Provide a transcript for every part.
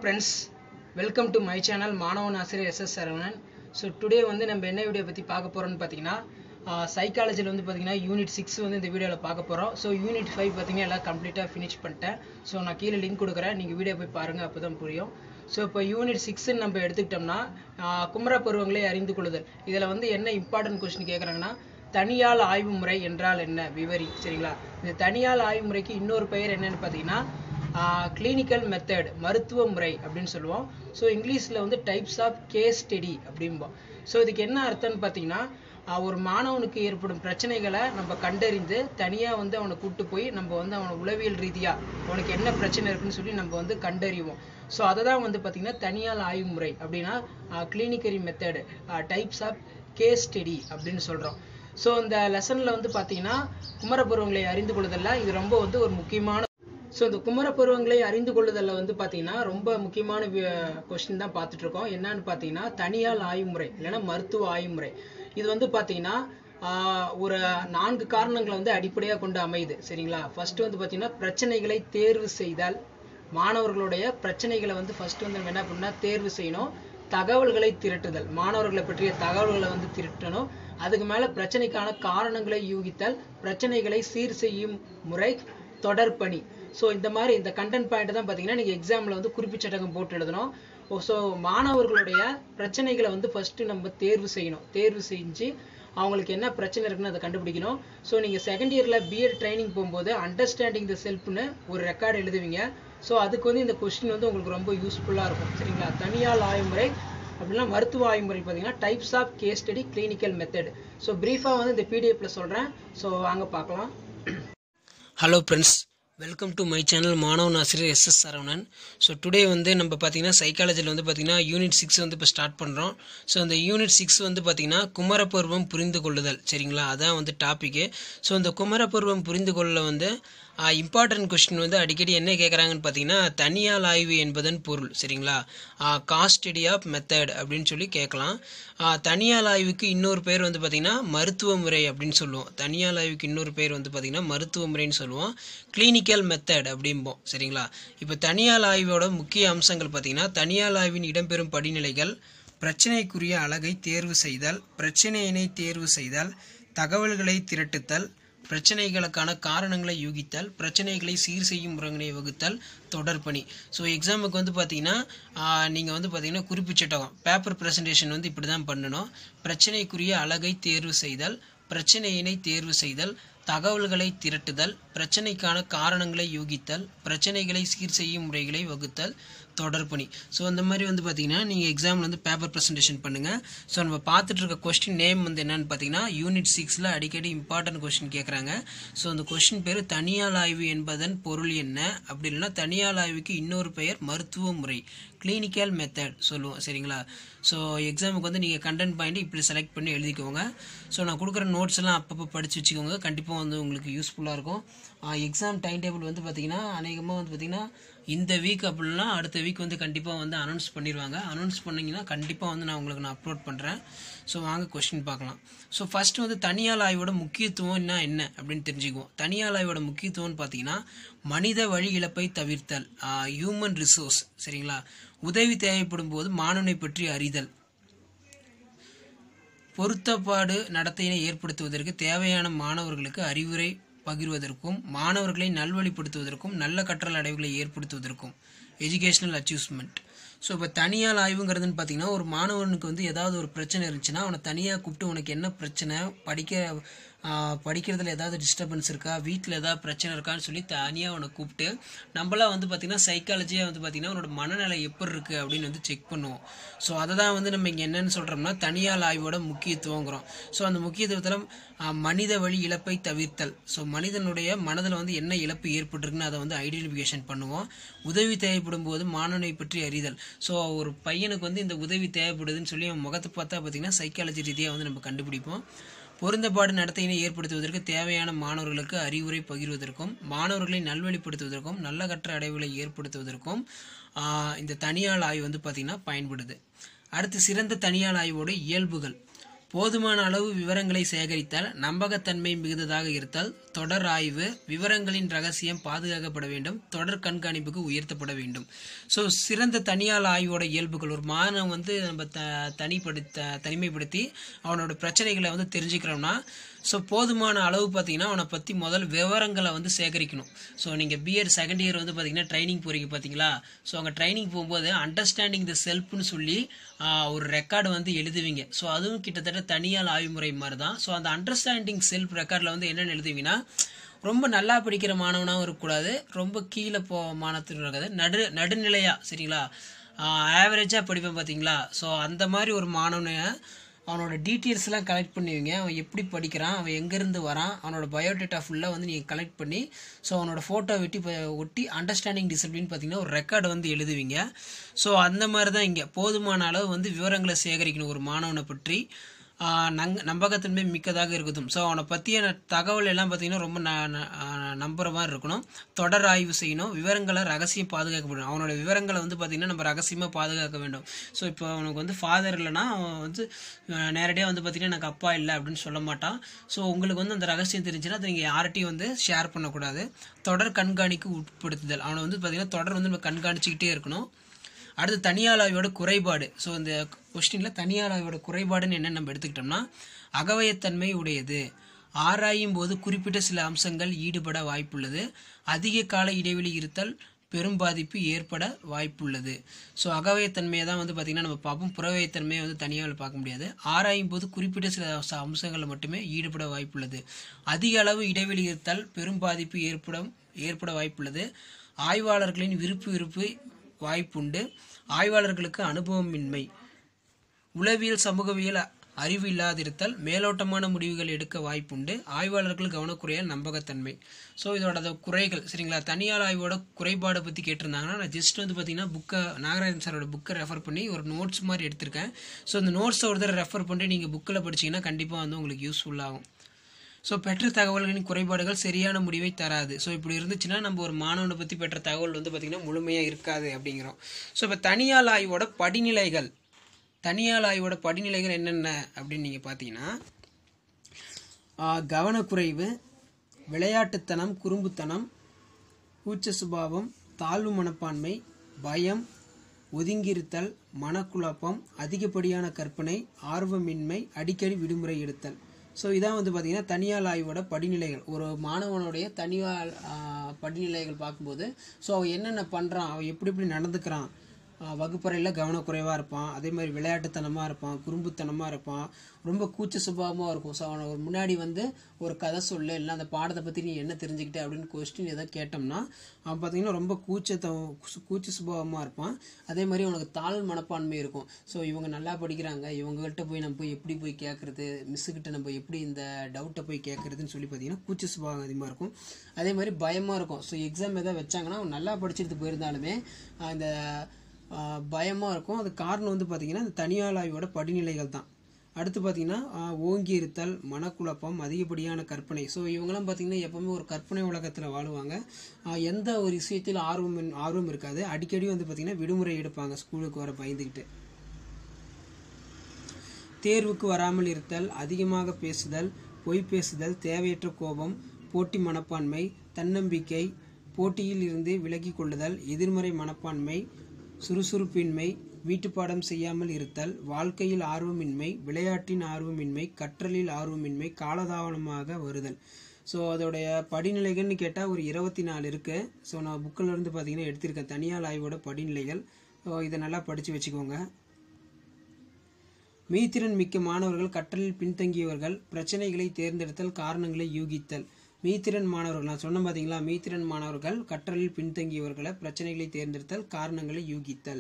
friends welcome to my channel மாணவன் ஆசிரியர் S S Saravanan so today வந்து நம்ம என்ன வீடியோ பற்றி பார்க்க போகிறோம்னு பார்த்தீங்கன்னா சைக்காலஜியில் வந்து பார்த்தீங்கன்னா யூனிட் சிக்ஸ் வந்து இந்த வீடியோவில் பார்க்க போகிறோம் ஸோ யூனிட் ஃபைவ் பார்த்தீங்கன்னா எல்லாம் கம்ப்ளீட்டாக ஃபினிஷ் பண்ணிட்டேன் ஸோ நான் கீழே லிங்க் கொடுக்குறேன் நீங்கள் வீடியோ போய் பாருங்கள் அப்போ தான் புரியும் ஸோ இப்போ யூனிட் சிக்ஸ்ன்னு நம்ம எடுத்துக்கிட்டோம்னா ஆஹ் குமர பருவங்களை அறிந்து கொள்ளுதல் இதில் வந்து என்ன இம்பார்ட்டன்ட் கொஸ்டின் கேட்குறாங்கன்னா தனியால் ஆய்வு முறை என்றால் என்ன விவரி சரிங்களா இந்த தனியால் ஆய்வு முறைக்கு இன்னொரு பெயர் என்னன்னு பார்த்தீங்கன்னா கிளினிக்கல் மெத்தட் மருத்துவ முறை அப்படின்னு சொல்லுவோம் ஸோ இங்கிலீஷில் வந்து டைப்ஸ் ஆஃப் கேஸ் ஸ்டடி அப்படிம்போம் ஸோ இதுக்கு என்ன அர்த்தம்னு பார்த்தீங்கன்னா ஆஹ் ஒரு மாணவனுக்கு ஏற்படும் பிரச்சனைகளை நம்ம கண்டறிந்து தனியாக வந்து அவனை கூட்டு போய் நம்ம வந்து அவனை உளவியல் ரீதியாக அவனுக்கு என்ன பிரச்சனை இருக்குன்னு சொல்லி நம்ம வந்து கண்டறிவோம் ஸோ அதை தான் வந்து பார்த்தீங்கன்னா தனியால் ஆய்வு முறை அப்படின்னா clinical method types of case study அப்படின்னு சொல்கிறோம் ஸோ இந்த லெசனில் வந்து பார்த்தீங்கன்னா குமரப்பருவங்களை அறிந்து கொள்ளுதல்ல இது ரொம்ப வந்து ஒரு முக்கியமான ஸோ இந்த குமர பருவங்களை அறிந்து கொள்ளுதலில் வந்து பார்த்தீங்கன்னா ரொம்ப முக்கியமான கொஸ்டின் தான் பார்த்துட்டு இருக்கோம் என்னன்னு பார்த்தீங்கன்னா தனியால் ஆய்வுமுறை இல்லைன்னா மருத்துவ ஆய்வுமுறை இது வந்து பார்த்தீங்கன்னா ஆஹ், ஒரு நான்கு காரணங்களை வந்து அடிப்படையாக கொண்டு அமையுது சரிங்களா ஃபர்ஸ்ட் வந்து பார்த்தீங்கன்னா பிரச்சனைகளை தேர்வு செய்தல் மாணவர்களுடைய பிரச்சனைகளை வந்து ஃபர்ஸ்ட் வந்து நம்ம என்ன பண்ணா தேர்வு செய்யணும் தகவல்களை திரட்டுதல் மாணவர்களை பற்றிய தகவல்களை வந்து திரட்டணும் அதுக்கு மேல பிரச்சனைக்கான காரணங்களை யூகித்தல் பிரச்சனைகளை சீர் செய்யும் முறை தொடர்பணி ஸோ இந்த மாதிரி இந்த கண்டென்ட் பாயிண்ட் தான் பார்த்தீங்கன்னா நீங்கள் எக்ஸாமில் வந்து குறிப்பிச்சட்டகம் போட்டு எழுதணும் ஸோ மாணவர்களுடைய பிரச்சனைகளை வந்து ஃபஸ்ட்டு நம்ம தேர்வு செய்யணும் தேர்வு செஞ்சு அவங்களுக்கு என்ன பிரச்சனை இருக்குன்னு அதை கண்டுபிடிக்கணும் ஸோ நீங்கள் செகண்ட் இயரில் பிஎட் ட்ரைனிங் போகும்போது அண்டர்ஸ்டாண்டிங் த செல்ஃப்னு ஒரு ரெக்கார்டு எழுதுவீங்க ஸோ அதுக்கு வந்து இந்த கொஸ்டின் வந்து உங்களுக்கு ரொம்ப யூஸ்ஃபுல்லாக இருக்கும் சரிங்களா தனியால் ஆய்வுமுறை அப்படின்னா மருத்துவ ஆய்வுமுறை பார்த்தீங்கன்னா types of case study clinical method so ப்ரீஃபாக வந்து இந்த பிடிஎஃப்ல சொல்கிறேன் ஸோ வாங்க பார்க்கலாம் hello friends welcome to my channel மாணவன் ஆசிரியர் S S Saravanan so today வந்து நம்ம பார்த்தீங்கன்னா சைக்காலஜியில் வந்து பார்த்தீங்கன்னா யூனிட் சிக்ஸ் வந்து இப்போ ஸ்டார்ட் பண்ணுறோம் ஸோ அந்த யூனிட் சிக்ஸ் வந்து பார்த்தீங்கன்னா குமரப்பருவம் புரிந்து கொள்ளுதல் சரிங்களா அதான் வந்து டாப்பிக்கு ஸோ இந்த குமரப்பருவம் புரிந்து கொள்ள வந்து இம்பார்ட்டன்ட் கொஸ்டின் வந்து அடிக்கடி என்ன கேட்குறாங்கன்னு பார்த்தீங்கன்னா தனியால் ஆய்வு என்பதன் பொருள் சரிங்களா காஸ்ட் ஸ்டடி ஆஃப் மெத்தட் அப்படின்னு சொல்லி கேட்கலாம் ஆஹ் தனியால் ஆய்வுக்கு இன்னொரு பேர் வந்து பார்த்தீங்கன்னா மருத்துவ முறை அப்படின்னு சொல்லுவோம் தனியால் ஆய்வுக்கு இன்னொரு பேர் வந்து பார்த்தீங்கன்னா மருத்துவ முறைன்னு சொல்லுவோம் கிளினிக்கல் மெத்தட் அப்படிம்போம் சரிங்களா இப்போ தனியால் ஆய்வோட முக்கிய அம்சங்கள் பார்த்தீங்கன்னா தனியால் ஆய்வின் இடம்பெறும் படிநிலைகள் பிரச்சனைக்குரிய அழகை தேர்வு செய்தல் பிரச்சனையினை தேர்வு செய்தல் தகவல்களை திரட்டுதல் பிரச்சனைகளுக்கான காரணங்களை யூகித்தல் பிரச்சனைகளை சீர் செய்யும் முறைகளை வகுத்தல் தொடர்பணி ஸோ எக்ஸாமுக்கு வந்து பார்த்தீங்கன்னா நீங்கள் வந்து பார்த்தீங்கன்னா குறிப்பிச்சட்டகம் பேப்பர் ப்ரெசன்டேஷன் வந்து இப்படி தான் பண்ணணும் பிரச்சனைக்குரிய அழகை தேர்வு செய்தல் பிரச்சனையினை தேர்வு செய்தல் தகவல்களை திரட்டுதல் பிரச்சனைக்கான காரணங்களை யூகித்தல் பிரச்சனைகளை சீர் செய்யும் முறைகளை வகுத்தல் தொடர்பணி ஸோ அந்த மாதிரி வந்து பார்த்தீங்கன்னா நீங்கள் எக்ஸாமில் வந்து பேப்பர் ப்ரெசன்டேஷன் பண்ணுங்கள் ஸோ நம்ம பார்த்துட்டு இருக்க கொஸ்டின் நேம் வந்து என்னன்னு பார்த்தீங்கன்னா யூனிட் சிக்ஸில் அடிக்கடி இம்பார்ட்டன்ட் கொஸ்டின் கேட்குறாங்க ஸோ அந்த கொஸ்டின் பேர் தனியால் ஆய்வு என்பதன் பொருள் என்ன அப்படி இல்லைன்னா தனியால் ஆய்வுக்கு இன்னொரு பெயர் மருத்துவ முறை கிளினிக்கல் மெத்தட் சொல்லுவோம் சரிங்களா ஸோ எக்ஸாமுக்கு வந்து நீங்கள் கண்டென்ட் பாயிண்ட் இப்படி செலக்ட் பண்ணி எழுதிக்கோங்க ஸோ நான் கொடுக்குற நோட்ஸ் எல்லாம் அப்பப்போ படித்து வச்சுக்கோங்க கண்டிப்பாக வந்து உங்களுக்கு யூஸ்ஃபுல்லாக இருக்கும் எக்ஸாம் டைம் டேபிள் வந்து பார்த்தீங்கன்னா அநேகமாக வந்து பார்த்தீங்கன்னா இந்த வீக் அப்படின்னா அடுத்த வீக் வந்து கண்டிப்பாக வந்து அனௌன்ஸ் பண்ணிடுவாங்க அனௌன்ஸ் பண்ணிங்கன்னா கண்டிப்பாக வந்து நான் உங்களுக்கு நான் அப்லோட் பண்ணுறேன் ஸோ வாங்க கொஸ்டின் பார்க்கலாம் ஸோ ஃபர்ஸ்ட் வந்து தனியால் ஆய்வோட முக்கியத்துவம் என்ன என்ன அப்படின்னு தெரிஞ்சுக்குவோம் தனியால் ஆய்வோட முக்கியத்துவம்னு பார்த்தீங்கன்னா மனித வழி இழப்பை தவிர்த்தல் ஹியூமன் ரிசோர்ஸ் சரிங்களா உதவி தேவைப்படும் போது மாணவனை பற்றி அறிதல் பொருத்தப்பாடு நடத்தையினை ஏற்படுத்துவதற்கு தேவையான மாணவர்களுக்கு அறிவுரை பகிர்வதற்கும் மாணவர்களை நல்வழிப்படுத்துவதற்கும் நல்ல கற்றல் அடைவுகளை ஏற்படுத்துவதற்கும் எஜுகேஷனல் அச்சீவ்மெண்ட் ஸோ இப்போ தனியால் ஆய்வுங்கிறதுன்னு பார்த்தீங்கன்னா ஒரு மாணவனுக்கு வந்து ஏதாவது ஒரு பிரச்சனை இருந்துச்சுன்னா அவனை தனியாக கூப்பிட்டு உனக்கு என்ன பிரச்சனை படிக்க ஆஹ், படிக்கிறதுல ஏதாவது டிஸ்டர்பன்ஸ் இருக்கா வீட்டில் ஏதாவது பிரச்சனை இருக்கான்னு சொல்லி தனியாக அவனை கூப்பிட்டு நம்மளாம் வந்து பார்த்திங்கன்னா சைக்காலஜியாக வந்து பார்த்திங்கன்னா அவனோட மனநிலை எப்படி இருக்குது அப்படின்னு வந்து செக் பண்ணுவோம் ஸோ அதை தான் வந்து நம்ம இங்கே என்னன்னு சொல்கிறோம்னா தனியால் ஆய்வோட முக்கியத்துவங்கிறோம் ஸோ அந்த முக்கியத்துவத்தில் ஆஹ், மனித வழி இழப்பை தவிர்த்தல் ஸோ மனிதனுடைய மனதில் வந்து என்ன இழப்பு ஏற்பட்டிருக்குன்னு அதை வந்து ஐடென்டிஃபிகேஷன் பண்ணுவோம் உதவி தேவைப்படும் போது மாணவனை பற்றி அறிதல் ஸோ ஒரு பையனுக்கு வந்து இந்த உதவி தேவைப்படுதுன்னு சொல்லி அவன் முகத்தை பார்த்தா பார்த்தீங்கன்னா சைக்காலஜி ரீதியாக வந்து நம்ம கண்டுபிடிப்போம் பொருந்தப்பாடு நடத்தையினை ஏற்படுத்துவதற்கு தேவையான மாணவர்களுக்கு அறிவுரை பகிர்வதற்கும் மாணவர்களை நல்வழிப்படுத்துவதற்கும் நல்ல கற்ற அடைவுகளை ஏற்படுத்துவதற்கும் ஆஹ், இந்த தனியால் ஆய்வு வந்து பார்த்திங்கன்னா பயன்படுது அடுத்து சிறந்த தனியால் ஆய்வோட இயல்புகள் போதுமான அளவு விவரங்களை சேகரித்தல் நம்பகத்தன்மை மிகுந்ததாக இருத்தல் தொடர் ஆய்வு விவரங்களின் ரகசியம் பாதுகாக்கப்பட வேண்டும் தொடர் கண்காணிப்புக்கு உயர்த்தப்பட வேண்டும் ஸோ சிறந்த தனியால் ஆய்வோட இயல்புகள் ஒரு மாணவன் வந்து நம்ம த தனிப்படுத்த தனிமைப்படுத்தி அவனோட பிரச்சனைகளை வந்து தெரிஞ்சுக்கிறோம்னா ஸோ போதுமான அளவு பார்த்தீங்கன்னா அவனை பற்றி முதல் விவரங்களை வந்து சேகரிக்கணும் ஸோ நீங்கள் பிஎட் செகண்ட் இயர் வந்து பார்த்தீங்கன்னா ட்ரைனிங் போகிறீங்க பார்த்தீங்களா ஸோ அங்கே ட்ரைனிங் போகும்போது அண்டர்ஸ்டாண்டிங் த செல்ஃப்னு சொல்லி ஆஹ், ஒரு ரெக்கார்டு வந்து எழுதுவீங்க ஸோ அதுவும் கிட்டத்தட்ட தனியால் ஆய்வுமுறை மாதிரி தான் ஸோ அந்த அண்டர்ஸ்டாண்டிங் செல்ஃப் ரெக்கார்டில் வந்து என்னென்னு எழுதுவீங்கன்னா ரொம்ப நல்லா படிக்கிற மாணவனாகவும் இருக்கக்கூடாது ரொம்ப கீழே போ மாணவத்தில் இருக்காது நடு நடுநிலையாக சரிங்களா ஆவரேஜாக படிப்பேன் பார்த்தீங்களா ஸோ அந்த மாதிரி ஒரு மாணவனை அவனோட டீட்டெயில்ஸ்லாம் கலெக்ட் பண்ணுவீங்க அவன் எப்படி படிக்கிறான் அவன் எங்கேருந்து வரான் அவனோட பயோடேட்டா ஃபுல்லாக வந்து நீங்கள் கலெக்ட் பண்ணி ஸோ அவனோட ஃபோட்டோ வெட்டி ப- ஒட்டி அண்டர்ஸ்டாண்டிங் டிசிப்ளின் பார்த்தீங்கன்னா ஒரு ரெக்கார்டு வந்து எழுதுவீங்க ஸோ அந்த மாதிரி தான் இங்கே போதுமான அளவு வந்து விவரங்களை சேகரிக்கணும் ஒரு மாணவனை பற்றி ஆஹ் நங் நம்பகத்தன்மை மிக்கதாக இருக்கட்டும் ஸோ அவனை பற்றிய தகவல் எல்லாம் பார்த்தீங்கன்னா ரொம்ப ந ந- ஆஹ் நம்புற மாதிரி இருக்கணும் தொடர் ஆய்வு செய்யணும் விவரங்களை ரகசியம் பாதுகாக்கப்படணும் அவனோட விவரங்களை வந்து பார்த்திங்கன்னா நம்ம ரகசியமாக பாதுகாக்க வேண்டும் ஸோ இப்போ அவனுக்கு வந்து ஃபாதர் இல்லைன்னா அவன் வந்து நேரடியாக வந்து பார்த்திங்கன்னா எனக்கு அப்பா இல்லை அப்படின்னு சொல்ல மாட்டான் ஸோ உங்களுக்கு வந்து அந்த ரகசியம் தெரிஞ்சுன்னா அதை நீங்கள் யார்கிட்டையும் வந்து ஷேர் பண்ணக்கூடாது தொடர் கண்காணிக்கு உட்படுத்துதல் அவனை வந்து பார்த்திங்கன்னா தொடர் வந்து நம்ம கண்காணிச்சிக்கிட்டே இருக்கணும் அடுத்து தனியார் ஆய்வோட குறைபாடு ஸோ இந்த கொஸ்டினில் தனியார் ஆய்வோட குறைபாடுன்னு என்ன நம்ம எடுத்துக்கிட்டோம்னா அகவயத்தன்மை உடையது ஆராயும் போது குறிப்பிட்ட சில அம்சங்கள் ஈடுபட வாய்ப்புள்ளது அதிக கால இடைவெளி இருத்தல் பெரும் பாதிப்பு ஏற்பட வாய்ப்புள்ளது ஸோ அகவயத்தன்மையை தான் வந்து பார்த்திங்கன்னா நம்ம பார்ப்போம் புறவயத்தன்மையை வந்து தனியாக பார்க்க முடியாது ஆராயும் போது குறிப்பிட்ட சில ச- அம்சங்களில் மட்டுமே ஈடுபட வாய்ப்புள்ளது அதிக அளவு இடைவெளி இருத்தல் பெரும் பாதிப்பு ஏற்பட ஏற்பட வாய்ப்புள்ளது ஆய்வாளர்களின் விருப்பு விருப்பு வாய்ப்புண்டு ஆய்வாளர்களுக்கு அனுபவமின்மை உளவியல் சமூகவியல் அறிவு இல்லாதிருத்தல் மேலோட்டமான முடிவுகள் எடுக்க வாய்ப்புண்டு ஆய்வாளர்கள் கவனக்குறையால் நம்பகத்தன்மை ஸோ இதோட அந்த குறைகள் சரிங்களா தனியார் ஆய்வோட குறைபாடை பற்றி கேட்டிருந்தாங்கன்னா நான் ஜஸ்ட் வந்து பார்த்தீங்கன்னா புக்கை நாகராஜன் சாரோட புக்கை ரெஃபர் பண்ணி ஒரு நோட்ஸ் மாதிரி எடுத்திருக்கேன் ஸோ அந்த நோட்ஸை ஒரு தடவை ரெஃபர் பண்ணி நீங்கள் புக்கில் படிச்சீங்கன்னா கண்டிப்பாக வந்து உங்களுக்கு யூஸ்ஃபுல்லாகும் ஸோ பெற்ற தகவல்களின் குறைபாடுகள் சரியான முடிவை தராது ஸோ இப்படி இருந்துச்சுன்னா நம்ம ஒரு மாணவனை பற்றி பெற்ற தகவல் வந்து பார்த்திங்கன்னா முழுமையாக இருக்காது அப்படிங்கிறோம் ஸோ இப்போ தனியார் ஆய்வோட படிநிலைகள் தனியார் ஆய்வோட படிநிலைகள் என்னென்ன அப்படின்னு நீங்கள் பார்த்தீங்கன்னா ஆஹ், கவனக்குறைவு விளையாட்டுத்தனம் குறும்புத்தனம் கூச்ச சுபாவம் தாழ்வு மனப்பான்மை பயம் ஒதுங்கியிருத்தல் மனக்குழப்பம் அதிகப்படியான கற்பனை ஆர்வமின்மை அடிக்கடி விடுமுறை எடுத்தல் ஸோ இதான் வந்து பார்த்திங்கன்னா தனியார் ஆய்வோட படிநிலைகள் ஒரு மாணவனுடைய தனியார் ஆஹ், படிநிலைகள் பார்க்கும்போது ஸோ அவன் என்னென்ன பண்ணுறான் அவன் எப்படி எப்படி நடந்துக்கிறான் ஆஹ் வகுப்பறையில் கவனக்குறைவாக இருப்பான் அதே மாதிரி விளையாட்டுத்தனமாக இருப்பான் குறும்புத்தனமாக இருப்பான் ரொம்ப கூச்ச சுபாவமாக இருக்கும் ஸோ அவனை ஒரு முன்னாடி வந்து ஒரு கதை சொல்லு இல்லை அந்த பாடத்தை பற்றி நீ என்ன தெரிஞ்சுக்கிட்ட அப்படின்னு கொஸ்டின் எதாவது கேட்டோம்னா அவன் பார்த்தீங்கன்னா ரொம்ப கூச்சத்த கூச்ச சுபாவமாக இருப்பான் அதே மாதிரி அவனுக்கு தாழ் மனப்பான்மை இருக்கும் ஸோ இவங்க நல்லா படிக்கிறாங்க இவங்ககிட்ட போய் நம்ம போய் எப்படி போய் கேட்குறது மிஸ்ஸுக்கிட்ட நம்ம எப்படி இந்த டவுட்டை போய் கேட்குறதுன்னு சொல்லி பார்த்தீங்கன்னா கூச்ச சுபாவம் அதிகமாக இருக்கும் அதே மாதிரி பயமாக இருக்கும் ஸோ எக்ஸாம் எதாவது வச்சாங்கன்னா அவன் நல்லா படிச்சுட்டு போயிருந்தாலுமே ஆஹ் இந்த ஆஹ் பயமா இருக்கும் அது காரணம் வந்து பார்த்தீங்கன்னா இந்த தனியார் ஆய்வோட படிநிலைகள் தான் அடுத்து பார்த்தீங்கன்னா ஆஹ் ஓங்கி இருத்தல் மனக்குழப்பம் அதிகப்படியான கற்பனை ஸோ இவங்கெல்லாம் பார்த்தீங்கன்னா எப்பவுமே ஒரு கற்பனை உலகத்தில் வாழுவாங்க ஆஹ் எந்த ஒரு விஷயத்தில் ஆர்வம் இன்- ஆர்வம் இருக்காது அடிக்கடி வந்து பார்த்தீங்கன்னா விடுமுறை எடுப்பாங்க ஸ்கூலுக்கு வர பயந்துக்கிட்டு தேர்வுக்கு வராமல் இருத்தல் அதிகமாக பேசுதல் பொய் பேசுதல் தேவையற்ற கோபம் போட்டி மனப்பான்மை தன்னம்பிக்கை போட்டியில் இருந்து விலகிக் கொள்ளுதல் எதிர்மறை மனப்பான்மை சுறுசுறுப்பின்மை வீட்டுப்பாடம் செய்யாமல் இருத்தல் வாழ்க்கையில் ஆர்வமின்மை விளையாட்டின் ஆர்வமின்மை கற்றலில் ஆர்வமின்மை காலதாமதமாக வருதல் ஸோ அதோடைய படிநிலைகள்னு கேட்டால் ஒரு இருபத்தி நாலு இருக்குது ஸோ நான் புக்கில் இருந்து பார்த்தீங்கன்னா எடுத்திருக்கேன் தனியார் ஆய்வோட படிநிலைகள் ஸோ இதை நல்லா படித்து வச்சுக்கோங்க மீத்திறன் மிக்க மாணவர்கள் கற்றலில் பின்தங்கியவர்கள் பிரச்சனைகளை தேர்ந்தெடுத்தல் காரணங்களை யூகித்தல் மீத்திறன் மாணவர்கள் நான் சொன்ன பார்த்தீங்களா மீத்திறன் மாணவர்கள் கற்றலில் பின்தங்கியவர்களை பிரச்சனைகளை தேர்ந்தெடுத்தல் காரணங்களை யூகித்தல்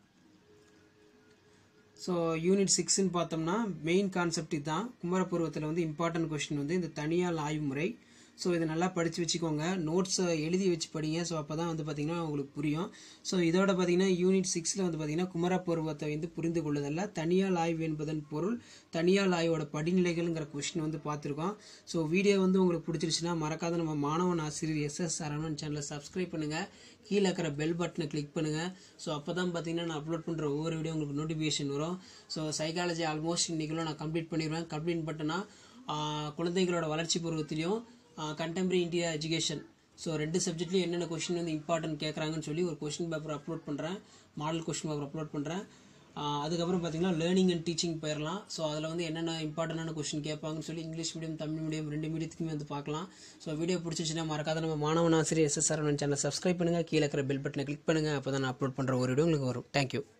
ஸோ யூனிட் சிக்ஸ்ன்னு பார்த்தோம்னா மெயின் கான்செப்ட் இதுதான் குமரப்பருவத்தில் வந்து இம்பார்ட்டன்ட் கொஸ்டின் வந்து இந்த தனியார் ஆய்வு முறை ஸோ இதை நல்லா படித்து வச்சுக்கோங்க நோட்ஸை எழுதி வச்சு படிங்க ஸோ அப்போ தான் வந்து பார்த்திங்கன்னா உங்களுக்கு புரியும் ஸோ இதோட பார்த்தீங்கன்னா யூனிட் சிக்ஸில் வந்து பார்த்திங்கன்னா குமரப்பருவத்தை வந்து புரிந்து கொள்ளுதல்ல தனியால் ஆய்வு என்பதன் பொருள் தனியால் ஆய்வோட படிநிலைகள்ங்கிற கொஸ்டின் வந்து பார்த்துருக்கோம் ஸோ வீடியோ வந்து உங்களுக்கு பிடிச்சிருச்சுன்னா மறக்காத நம்ம மாணவன் ஆசிரியர் எஸ் எஸ் சரவணன் சேனலை சப்ஸ்கிரைப் பண்ணுங்கள் கீழே இருக்கிற பெல் பட்டனை கிளிக் பண்ணுங்கள் ஸோ அப்போ தான் பார்த்தீங்கன்னா நான் அப்லோட் பண்ணுற ஒவ்வொரு வீடியோ உங்களுக்கு நோட்டிஃபிகேஷன் வரும் ஸோ சைக்காலஜி ஆல்மோஸ்ட் இன்றைக்குள்ள நான் கம்ப்ளீட் பண்ணிடுவேன் கம்ப்ளீட் பண்ணிட்டேன்னா ஆஹ், குழந்தைகளோட வளர்ச்சி பருவத்திலையும் கண்டெம்பரரி இந்தியா எஜுகேஷன் ஸோ ரெண்டு சப்ஜெக்ட்லையும் என்னென்ன கொஷின் வந்து இம்பார்ட்டன்ட் கேட்குறாங்கன்னு சொல்லி ஒரு கொஷின் பேப்பர் அப்லோட் பண்ணுறேன் மாடல் கொஷின் பேப்பர் அப்லோட் பண்ணுறேன் அதுக்கப்புறம் பார்த்தீங்கன்னா லேர்னிங் அண்ட் டீச்சிங் போயிடலாம் ஸோ அதில் வந்து என்னென்ன இம்பார்ட்டண்டான கொஷின் கேட்பாங்கன்னு சொல்லி இங்கிலீஷ் மீடியம் தமிழ் மீடியம் ரெண்டு மீடியத்துக்குமே வந்து பார்க்கலாம் ஸோ வீடியோ பிடிச்சிச்சுன்னா மறக்காத நம்ம மாணவன் ஆசிரியர் எஸ்எஸ்ஆர் சேனல் சப்ஸ்கிரைப் பண்ணுங்கள் கீழே இருக்கிற பெல் பட்டனை கிளிக் பண்ணுங்கள் அப்போ தான் நான் அப்லோட் பண்ணுற ஒரு வீடியோ உங்களுக்கு வரும் தேங்க்யூ